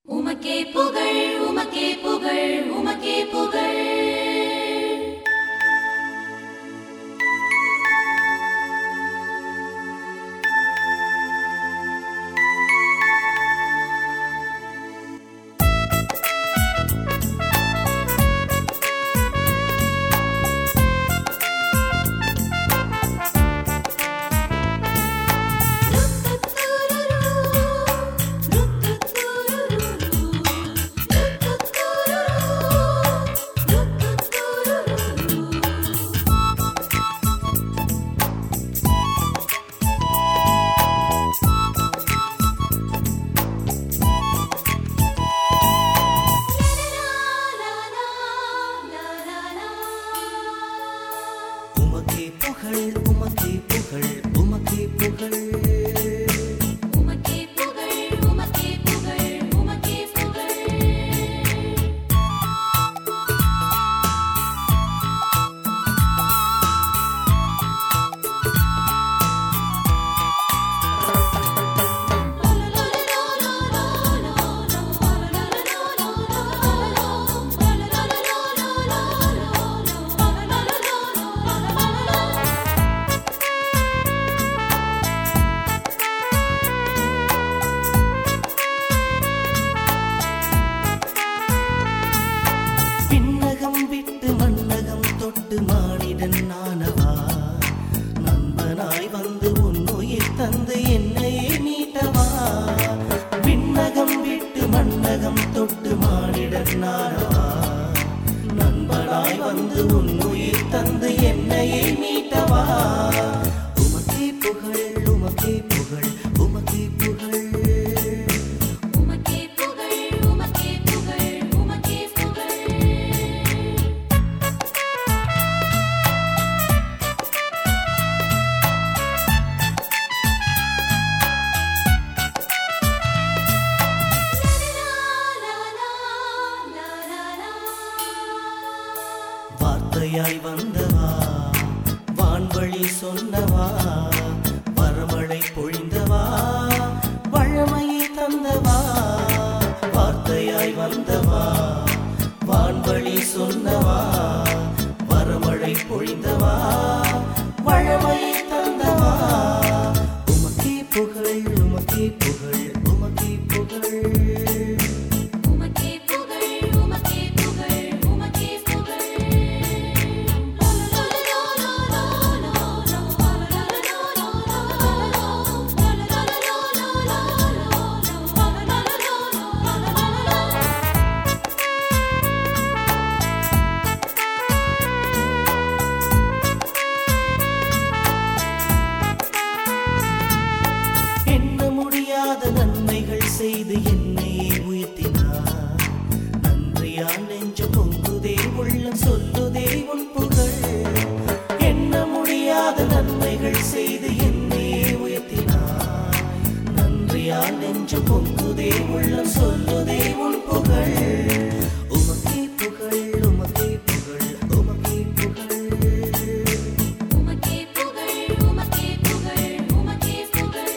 உமக்கே புகழ் உமக்கே புகழ் உமக்கே புகழ் உமக்கே புகழ் உமக்கே புகழ் உமக்கே புகழ் உமக்கே புகழ் உமக்கே புகழ் உமக்கே புகழ் விண்ணகம் விட்டு மண்ணகம் தொட்டு மானிடன் நானவா நண்பனாய் வந்து உன்னுயிர் தந்து என்னையே மீட்டவா விண்ணகம் விட்டு மண்ணகம் தொட்டு மானிடன் நானவா நண்பனாய் வந்து உன்னுயிர் தந்து என்னையே மீட்டவா உமக்கே புகழ் உமக்கே புகழ் உமக்கே புகழ் உமக்கே புகழ் உமக்கே புகழ் உமக்கே புகழ் வார்த்தையாய் வந்தவா வான்வழி சொன்னவா வரமழை பொழிந்தவா வழமையை தந்தவா வார்த்தையாய் வந்தவா வான்வழி சொன்னவா வரமழை பொழிந்தவா வழமையை தந்தவா உமக்கே புகழ் உமக்கே புகழ் உமக்கே புகழ் உமக்கே புகழ் உமக்கே புகழ் உமக்கே புகழ் எண்ண முடியாத நன்மைகள் செய்து என்னையே உயர்த்தினார் நன்றியா நெஞ்சு பொங்குதே உள்ளம் சொல்லுதே உன் புகழ் எண்ண முடியாத நன்மைகள் செய்து என்னையே உயர்த்தினார் நன்றியா நெஞ்சு பொங்குதே உள்ளம் சொல்லுதே உன் புகழ் உமக்கே புகழ் உமக்கே புகழ் உமக்கே புகழ் உமக்கே புகழ் உமக்கே புகழ் உமக்கே புகழ்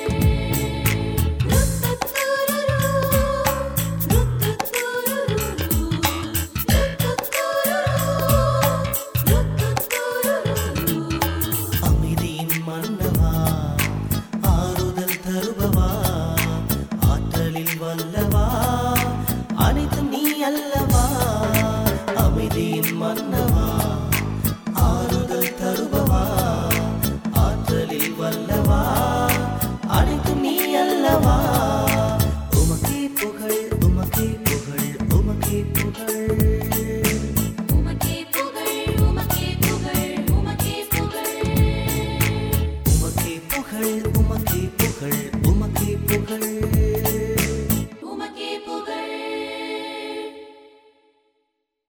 அமைதியின் மன்னவா ஆறுதல் தருபவா ஆற்றலில் வல்லவா அனைத்தும் நீ அல்லவா அமைதியின் மன்னவா ஆறுதல் தருபவா ஆற்றலில் வல்லவா அனைத்தும் நீ அல்லவா உமக்கே புகழ் உமக்கே புகழ் உமக்கே புகழ் உமக்கே புகழ் உமக்கே புகழ் உமக்கே புகழ் உமக்கே புகழ் உமக்கே புகழ் உமக்கே புகழ்